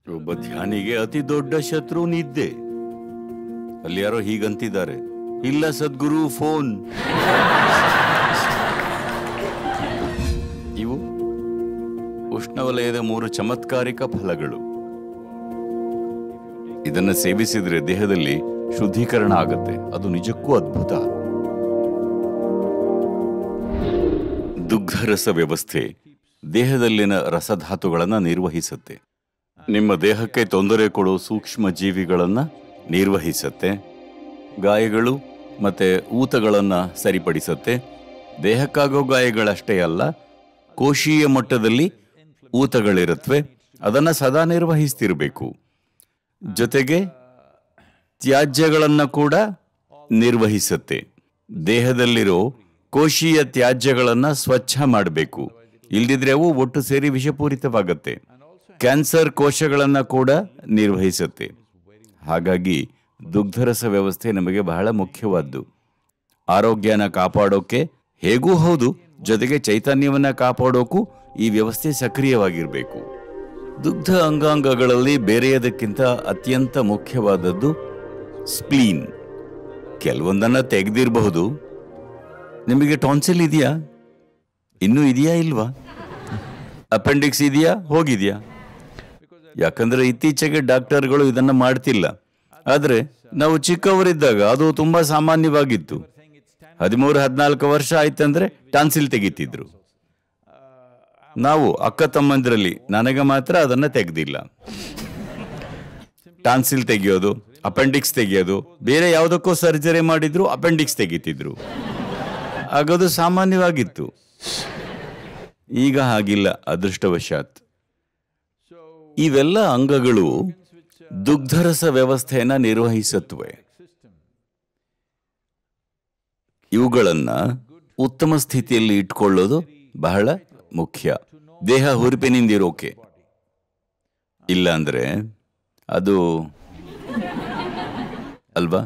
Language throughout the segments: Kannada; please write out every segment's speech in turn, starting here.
ಒಬ್ಬ ಧ್ಯಾನಿಗೆ ಅತಿ ದೊಡ್ಡ ಶತ್ರು ನಿದ್ದೆ ಅಲ್ಲಿ ಯಾರೋ ಹೀಗಂತಿದ್ದಾರೆ ಇಲ್ಲ ಸದ್ಗುರು ಫೋನ್ ಇವು ಉಷ್ಣವಲಯದ ಮೂರು ಚಮತ್ಕಾರಿಕ ಫಲಗಳು ಇದನ್ನ ಸೇವಿಸಿದ್ರೆ ದೇಹದಲ್ಲಿ ಶುದ್ಧೀಕರಣ ಆಗತ್ತೆ ಅದು ನಿಜಕ್ಕೂ ಅದ್ಭುತ ದುಗ್ಧರಸ ವ್ಯವಸ್ಥೆ ದೇಹದಲ್ಲಿನ ರಸಧಾತುಗಳನ್ನ ನಿರ್ವಹಿಸುತ್ತೆ ನಿಮ್ಮ ದೇಹಕ್ಕೆ ತೊಂದರೆ ಕೊಡೋ ಸೂಕ್ಷ್ಮ ಜೀವಿಗಳನ್ನ ನಿರ್ವಹಿಸುತ್ತೆ ಗಾಯಗಳು ಮತ್ತೆ ಊತಗಳನ್ನ ಸರಿಪಡಿಸುತ್ತೆ ದೇಹಕ್ಕಾಗೋ ಗಾಯಗಳಷ್ಟೇ ಅಲ್ಲ ಕೋಶೀಯ ಮಟ್ಟದಲ್ಲಿ ಊತಗಳಿರುತ್ತವೆ ಅದನ್ನ ಸದಾ ನಿರ್ವಹಿಸ್ತಿರ್ಬೇಕು ಜೊತೆಗೆ ತ್ಯಾಜ್ಯಗಳನ್ನ ಕೂಡ ನಿರ್ವಹಿಸುತ್ತೆ ದೇಹದಲ್ಲಿರೋ ಕೋಶೀಯ ತ್ಯಾಜ್ಯಗಳನ್ನ ಸ್ವಚ್ಛ ಮಾಡಬೇಕು ಇಲ್ದಿದ್ರೆ ಅವು ಒಟ್ಟು ಸೇರಿ ವಿಷಪೂರಿತವಾಗತ್ತೆ ಕ್ಯಾನ್ಸರ್ ಕೋಶಗಳನ್ನ ಕೂಡ ನಿರ್ವಹಿಸುತ್ತೆ ಹಾಗಾಗಿ ದುಗ್ಧರಸ ವ್ಯವಸ್ಥೆ ನಮಗೆ ಬಹಳ ಮುಖ್ಯವಾದ್ದು ಆರೋಗ್ಯನ ಕಾಪಾಡೋಕೆ ಹೇಗೂ ಹೌದು ಜೊತೆಗೆ ಚೈತನ್ಯವನ್ನ ಕಾಪಾಡೋಕು ಈ ವ್ಯವಸ್ಥೆ ಸಕ್ರಿಯವಾಗಿರಬೇಕು ದುಗ್ಧ ಅಂಗಾಂಗಗಳಲ್ಲಿ ಬೇರೆಯದಕ್ಕಿಂತ ಅತ್ಯಂತ ಮುಖ್ಯವಾದದ್ದು ಸ್ಪ್ಲೀನ್ ಕೆಲವೊಂದನ್ನ ತೆಗೆದಿರಬಹುದು ನಿಮಗೆ ಟಾನ್ಸಿಲ್ ಇದೆಯಾ ಇನ್ನೂ ಇದೆಯಾ ಇಲ್ವಾ ಅಪೆಂಡಿಕ್ಸ್ ಇದೆಯಾ ಹೋಗಿದೆಯಾ ಯಾಕಂದ್ರೆ ಇತ್ತೀಚೆಗೆ ಡಾಕ್ಟರ್ಗಳು ಇದನ್ನ ಮಾಡ್ತಿಲ್ಲ ಆದ್ರೆ ನಾವು ಚಿಕ್ಕವರಿದ್ದಾಗ ಅದು ತುಂಬಾ ಸಾಮಾನ್ಯವಾಗಿತ್ತು ಹದಿಮೂರು ಹದಿನಾಲ್ಕು ವರ್ಷ ಆಯ್ತಂದ್ರೆ ಟಾನ್ಸಿಲ್ ತೆಗಿತಿದ್ರು ನಾವು ಅಕ್ಕ ತಮ್ಮಂದ್ರಲ್ಲಿ ನನಗೆ ಮಾತ್ರ ಅದನ್ನ ತೆಗೆದಿಲ್ಲ ಟಾನ್ಸಿಲ್ ತೆಗೆಯೋದು ಅಪೆಂಡಿಕ್ಸ್ ತೆಗೆಯೋದು ಬೇರೆ ಯಾವುದಕ್ಕೋ ಸರ್ಜರಿ ಮಾಡಿದ್ರು ಅಪೆಂಡಿಕ್ಸ್ ತೆಗಿತಿದ್ರು ಆಗೋದು ಸಾಮಾನ್ಯವಾಗಿತ್ತು ಈಗ ಹಾಗಿಲ್ಲ ಅದೃಷ್ಟವಶಾತ್ ಇವೆಲ್ಲ ಅಂಗಗಳು ದುಗ್ಧರಸ ವ್ಯವಸ್ಥೆಯನ್ನ ನಿರ್ವಹಿಸುತ್ತವೆ ಇವುಗಳನ್ನ ಉತ್ತಮ ಸ್ಥಿತಿಯಲ್ಲಿ ಇಟ್ಕೊಳ್ಳೋದು ಬಹಳ ಮುಖ್ಯ ದೇಹ ಹುರುಪಿನಿಂದಿರೋಕೆ ಇಲ್ಲ ಅಂದ್ರೆ ಅದು ಅಲ್ವಾ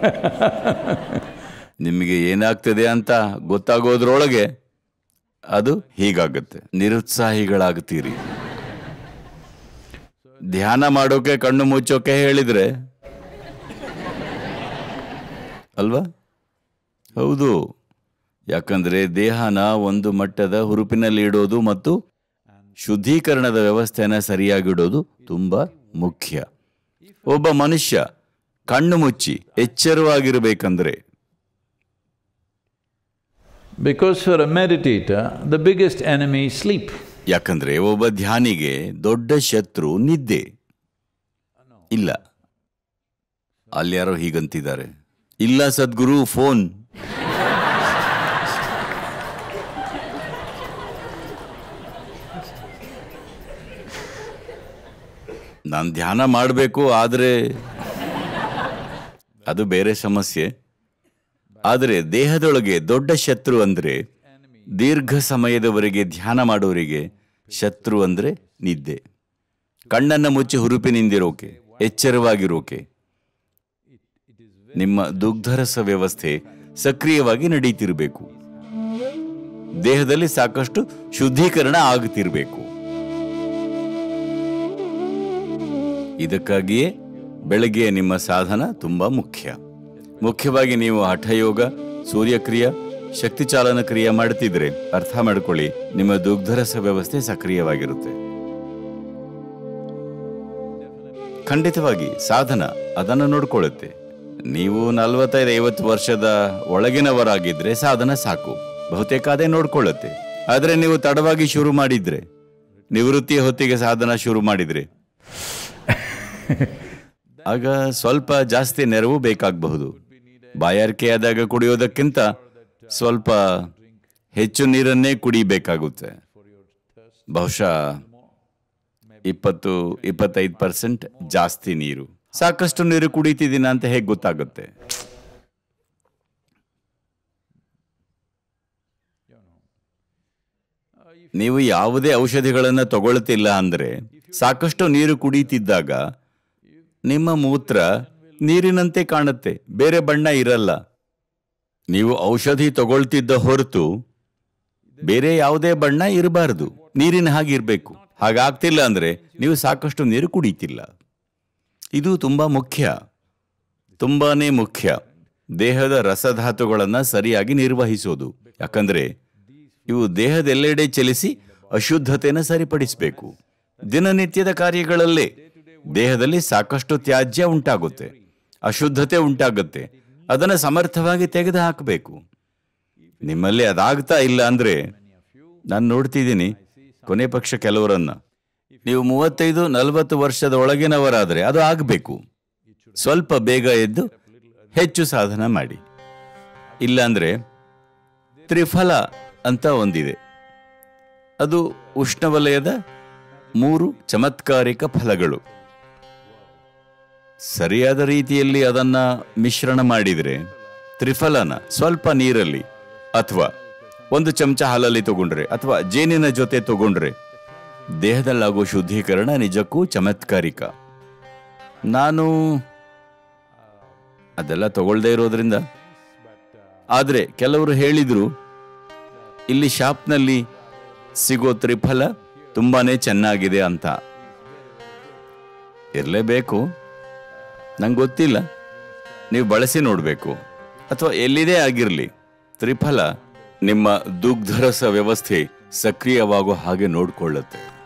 ನಿಮಗೆ ಏನಾಗ್ತದೆ ಅಂತ ಗೊತ್ತಾಗೋದ್ರೊಳಗೆ ಅದು ಹೀಗಾಗುತ್ತೆ ನಿರುತ್ಸಾಹಿಗಳಾಗ್ತೀರಿ ಧ್ಯಾನ ಮಾಡೋಕೆ ಕಣ್ಣು ಮುಚ್ಚೋಕೆ ಹೇಳಿದ್ರೆ ಅಲ್ವಾ ಹೌದು ಯಾಕಂದ್ರೆ ದೇಹನ ಒಂದು ಮಟ್ಟದ ಹುರುಪಿನಲ್ಲಿ ಇಡೋದು ಮತ್ತು ಶುದ್ಧೀಕರಣದ ವ್ಯವಸ್ಥೆನ ಸರಿಯಾಗಿಡೋದು ತುಂಬಾ ಮುಖ್ಯ ಒಬ್ಬ ಮನುಷ್ಯ ಕಣ್ಣು ಮುಚ್ಚಿ ಎಚ್ಚರವಾಗಿರಬೇಕಂದ್ರೆ Because for a meditator, the biggest enemy is sleep. ಯಾಕಂದ್ರೆ ಒಬ್ಬ ಧ್ಯಾನಿಗೆ ದೊಡ್ಡ ಶತ್ರು ನಿದ್ದೆ ಇಲ್ಲ ಅಲ್ಯಾರೋ ಹೀಗಂತಿದ್ದಾರೆ ಇಲ್ಲ ಸದ್ಗುರು ಫೋನ್ ನಾನು ಧ್ಯಾನ ಮಾಡಬೇಕು ಆದ್ರೆ ಅದು ಬೇರೆ ಸಮಸ್ಯೆ ಆದರೆ ದೇಹದೊಳಗೆ ದೊಡ್ಡ ಶತ್ರು ಅಂದ್ರೆ ದೀರ್ಘ ಸಮಯದವರೆಗೆ ಧ್ಯಾನ ಮಾಡೋರಿಗೆ ಶತ್ರು ಅಂದ್ರೆ ನಿದ್ದೆ ಕಣ್ಣನ್ನ ಮುಚ್ಚಿ ಹುರುಪಿನಿಂದಿರೋಕೆ ಎಚ್ಚರವಾಗಿರೋಕೆ ನಿಮ್ಮ ದುಗ್ಧರಸ ವ್ಯವಸ್ಥೆ ಸಕ್ರಿಯವಾಗಿ ನಡೀತಿರಬೇಕು ದೇಹದಲ್ಲಿ ಸಾಕಷ್ಟು ಶುದ್ಧೀಕರಣ ಆಗುತ್ತಿರಬೇಕು ಇದಕ್ಕಾಗಿಯೇ ಬೆಳಗ್ಗೆ ನಿಮ್ಮ ಸಾಧನ ತುಂಬಾ ಮುಖ್ಯ ಮುಖ್ಯವಾಗಿ ನೀವು ಹಠಯೋಗ ಸೂರ್ಯಕ್ರಿಯೆ ಶಕ್ತಿ ಚಾಲನ ಕ್ರಿಯೆ ಮಾಡ್ತಿದ್ರೆ ಅರ್ಥ ಮಾಡ್ಕೊಳ್ಳಿ ನಿಮ್ಮ ದುಗ್ಧರಸ ವ್ಯವಸ್ಥೆ ಸಕ್ರಿಯವಾಗಿರುತ್ತೆ ಖಂಡಿತವಾಗಿ ಸಾಧನ ಅದನ್ನು ನೋಡ್ಕೊಳ್ಳುತ್ತೆ ನೀವು ನಲವತ್ತೈದು ಐವತ್ತು ವರ್ಷದ ಒಳಗಿನವರಾಗಿದ್ರೆ ಸಾಧನ ಸಾಕು ಬಹುತೇಕ ಅದೇ ನೋಡ್ಕೊಳ್ಳುತ್ತೆ ಆದ್ರೆ ನೀವು ತಡವಾಗಿ ಶುರು ಮಾಡಿದ್ರೆ ನಿವೃತ್ತಿಯ ಹೊತ್ತಿಗೆ ಸಾಧನ ಶುರು ಮಾಡಿದ್ರೆ ಆಗ ಸ್ವಲ್ಪ ಜಾಸ್ತಿ ನೆರವು ಬೇಕಾಗಬಹುದು ಬಾಯಾರಿಕೆ ಆದಾಗ ಕುಡಿಯೋದಕ್ಕಿಂತ ಸ್ವಲ್ಪ ಹೆಚ್ಚು ನೀರನ್ನೇ ಕುಡಿಬೇಕಾಗುತ್ತೆ ಬಹುಶಃ ಇಪ್ಪತ್ತು ಇಪ್ಪತ್ತೈದು ಪರ್ಸೆಂಟ್ ಜಾಸ್ತಿ ನೀರು ಸಾಕಷ್ಟು ನೀರು ಕುಡಿತಿದ್ದೀನ ಅಂತ ಹೇಗೆ ಗೊತ್ತಾಗುತ್ತೆ ನೀವು ಯಾವುದೇ ಔಷಧಿಗಳನ್ನು ತಗೊಳ್ತಿಲ್ಲ ಅಂದ್ರೆ ಸಾಕಷ್ಟು ನೀರು ಕುಡಿತಿದ್ದಾಗ ನಿಮ್ಮ ಮೂತ್ರ ನೀರಿನಂತೆ ಕಾಣುತ್ತೆ ಬೇರೆ ಬಣ್ಣ ಇರಲ್ಲ ನೀವು ಔಷಧಿ ತಗೊಳ್ತಿದ್ದ ಹೊರತು ಬೇರೆ ಯಾವುದೇ ಬಣ್ಣ ಇರಬಾರದು ನೀರಿನ ಹಾಗೆ ಇರಬೇಕು ಹಾಗಾಗ್ತಿಲ್ಲ ಅಂದ್ರೆ ನೀವು ಸಾಕಷ್ಟು ನೀರು ಕುಡಿತಿಲ್ಲ ಇದು ತುಂಬಾ ಮುಖ್ಯ ತುಂಬಾನೇ ಮುಖ್ಯ ದೇಹದ ರಸಧಾತುಗಳನ್ನ ಸರಿಯಾಗಿ ನಿರ್ವಹಿಸೋದು ಯಾಕಂದ್ರೆ ಇವು ದೇಹದೆಲ್ಲೆಡೆ ಚಲಿಸಿ ಅಶುದ್ಧತೆನ ಸರಿಪಡಿಸಬೇಕು ದಿನನಿತ್ಯದ ಕಾರ್ಯಗಳಲ್ಲೇ ದೇಹದಲ್ಲಿ ಸಾಕಷ್ಟು ತ್ಯಾಜ್ಯ ಉಂಟಾಗುತ್ತೆ ಅಶುದ್ಧತೆ ಉಂಟಾಗುತ್ತೆ ಅದನ್ನು ಸಮರ್ಥವಾಗಿ ತೆಗೆದು ಹಾಕಬೇಕು ನಿಮ್ಮಲ್ಲಿ ಅದಾಗ್ತಾ ಇಲ್ಲ ಅಂದ್ರೆ ನಾನು ನೋಡ್ತಿದ್ದೀನಿ ಕೊನೆ ಪಕ್ಷ ಕೆಲವರನ್ನ ನೀವು ಮೂವತ್ತೈದು ನಲವತ್ತು ವರ್ಷದ ಒಳಗಿನವರಾದರೆ ಅದು ಆಗಬೇಕು ಸ್ವಲ್ಪ ಬೇಗ ಎದ್ದು ಹೆಚ್ಚು ಸಾಧನ ಮಾಡಿ ಇಲ್ಲಾಂದ್ರೆ ತ್ರಿಫಲ ಅಂತ ಒಂದಿದೆ ಅದು ಉಷ್ಣವಲಯದ ಮೂರು ಚಮತ್ಕಾರಿಕ ಫಲಗಳು ಸರಿಯಾದ ರೀತಿಯಲ್ಲಿ ಅದನ್ನ ಮಿಶ್ರಣ ಮಾಡಿದ್ರೆ ತ್ರಿಫಲನ ಸ್ವಲ್ಪ ನೀರಲ್ಲಿ ಅಥವಾ ಒಂದು ಚಮಚ ಹಾಲಲ್ಲಿ ತಗೊಂಡ್ರೆ ಅಥವಾ ಜೇನಿನ ಜೊತೆ ತಗೊಂಡ್ರೆ ದೇಹದಲ್ಲಾಗೋ ಶುದ್ಧೀಕರಣ ನಿಜಕ್ಕೂ ಚಮತ್ಕಾರಿಕ ನಾನು ಅದೆಲ್ಲ ತಗೊಳ್ದೇ ಇರೋದ್ರಿಂದ ಆದ್ರೆ ಕೆಲವರು ಹೇಳಿದ್ರು ಇಲ್ಲಿ ಶಾಪ್ನಲ್ಲಿ ಸಿಗೋ ತ್ರಿಫಲ ತುಂಬಾನೇ ಚೆನ್ನಾಗಿದೆ ಅಂತ ಇರಲೇಬೇಕು ನಂಗೆ ಗೊತ್ತಿಲ್ಲ ನೀವು ಬಳಸಿ ನೋಡಬೇಕು ಅಥವಾ ಎಲ್ಲಿದೇ ಆಗಿರಲಿ ತ್ರಿಫಲ ನಿಮ್ಮ ದುಗ್ಧರಸ ವ್ಯವಸ್ಥೆ ಸಕ್ರಿಯವಾಗೋ ಹಾಗೆ ನೋಡಿಕೊಳ್ಳುತ್ತೆ